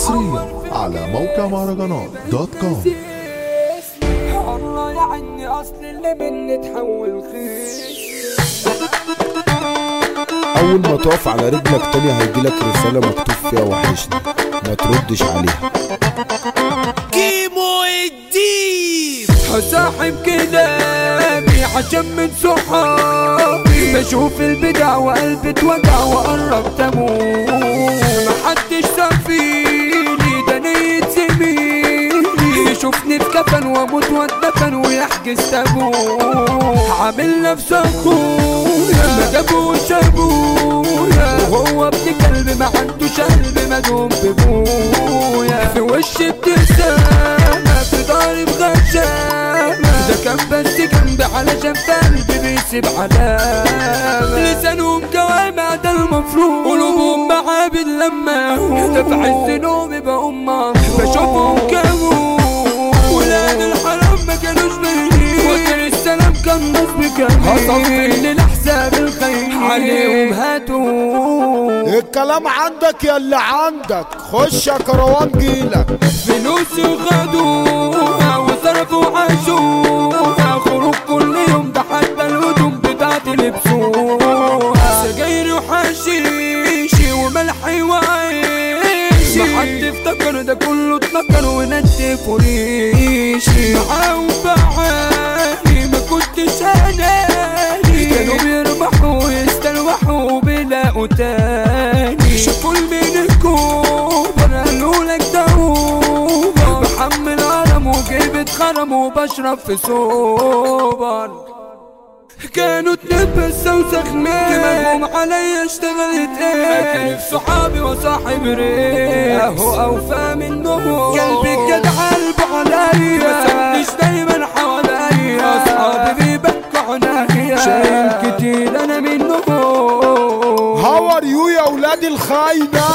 حصريا على موقع مهرجانات دوت كوم الله يعني اصل اللي مني تحول خير اول ما تقف على رجلك تاني هيجيلك رسالة مكتوب فيها وحشني ما تردش عليها كيمو الديب هصاحب كلامي عشان من صحابي بشوف البدع وقلبي اتوجع وقرب تموت محدش صافيني ده نية زميلي يشوفني في كفن واموت واتدفن ويحجز تابوت عامل نفسه اخويا ما جابوش ابويا وهو ابن كلب ما عندوش قلب مدوم بابويا في وش ابتسامة في ضارب غشامة ده كان بس جنبي علشان في قلبي بيسيب علامة لسانهم جوامع ده المفروض قلوبهم معابد لما ده في عز نومي بقوم بشوفهم كابوس ولاد الحرام ما كانوش باينين وكان السلام كان نصب كامل هصفي للحساب الخير عليهم هاتوا الكلام عندك يا اللي عندك خش يا كروان جيلك فلوس وخدوها وصرفوا عاشوها خروج كل يوم ده حتى الهدوم بتاعتي لبسوها سجاير وحشيشي وملحي وعيشي محد افتكر ده كله اتنكر ونتف وريشي معاهم بعاني ما كنتش اناني كانوا بيربحوا ويستلوحوا بيلاقوا تاني شافوا من الكوبر قالوا لك ده اوبر بحمل هرم وجيبة خرم وبشرب في سوبر كانوا تلبس اوسخ مين دماغهم عليا اشتغلت ايه اكلف صحابي وصاحب ريح اهو اوفى منهم قلبي جد قلبه عليا ما سابنيش دايما حواليا اصحابي بيبكوا عنايا شايل كتير انا منهم هاور يو يا ولاد الخاينة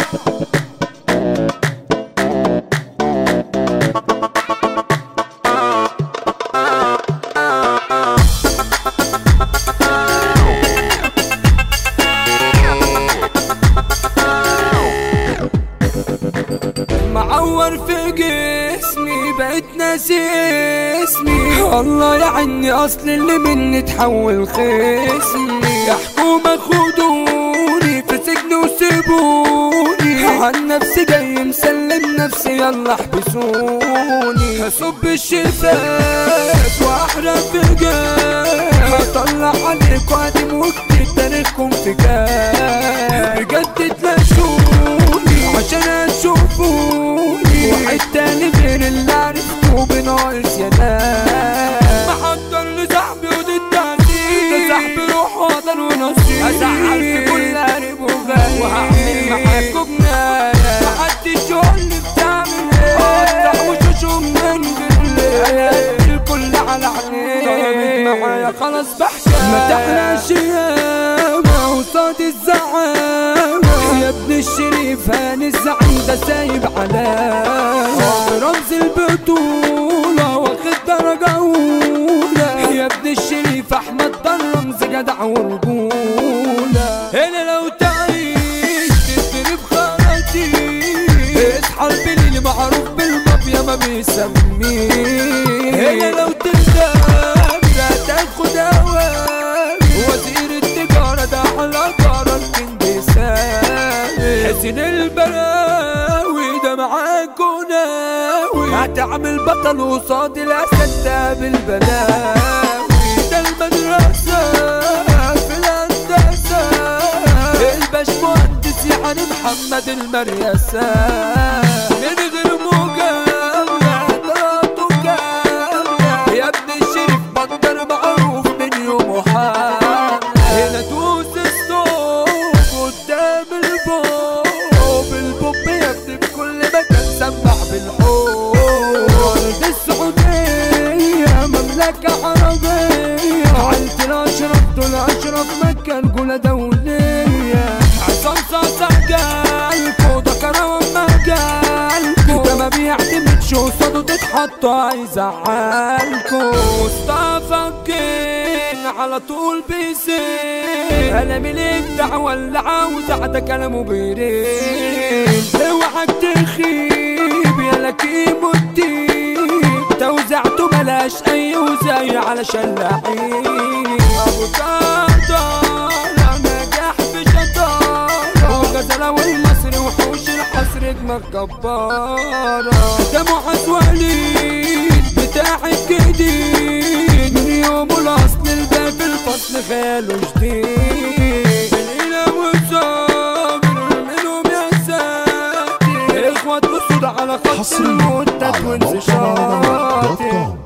معور في جسمي بقيت ناسي اسمي الله يعني اصل اللي مني تحول خصمي يا حكومة خدوني في سجن وسيبوني عن نفسي جاي مسلم نفسي يلا احبسوني هصب الشفاف واحرق في جاف هطلع عليك وادم واكتب تاريخكم في كاف بجد تلاشوني عشان تشوفوني واحد تاني غير اللي عرفته بناقص يا ناس محضر لصاحبي وضد عزيز ده صاحبي روح وطن ونصيب ازعل في كل قريب وغالي وهعمل معاكوا جناية محدش يقول لي بتعمل ايه افتح وشوشهم من بالليل الكل على عينيه طلبت معايا خلاص بحكي ما تحلاش ياما وصاد الزعامة يا ابن الشريف هاني الزعيم ده سايب علامة رمز البطولة واخد درجة أولى يا ابن الشريف أحمد ده رمز جدع ورجولة هنا لو تعيش تضرب خراطيم اصحى البليل معروف بالمافيا ما بيسميه هنا لو تندم لا تاخد اوامر وزير التجارة ده على قرار كندسان حسين البلاوي ده معاك ناوي هتعمل بطل قصاد الاسد ده بالبلاوي ده المدرسة في الهندسة الباش مهندس يعني محمد المريسة من غير مجاملة طلعته كاملة يا ابن الشريف بندر معروف من يوم حال هنا دوس ستوب قدام البوب البوب يا ابني في كل مكان سمع بالحب ارض السعودية مملكة عربية عيلة الاشرف دول اشرف مكة رجولة دولية عصام صاصا جالكو ده كرم مجالكو ده ما على طول بيسير انا من الدعوة اللي عاوز ده كلامه بيرين اوعك تخيب يا لكيم الدين توزعته ملاش اي وزاي على شلاحين ابو طاطا نجاح في شطارة وغزلة والمصري وحوش الحصر دماغ جبارة ده معز وليد بتاع الجديد من يوم الاصل الباب الفصل خاله جديد الإله والصابر منهم يا ساتر اخوة اسود على خط حصريا المدة على موقع مهرجانات دوت وانسشاطر كوم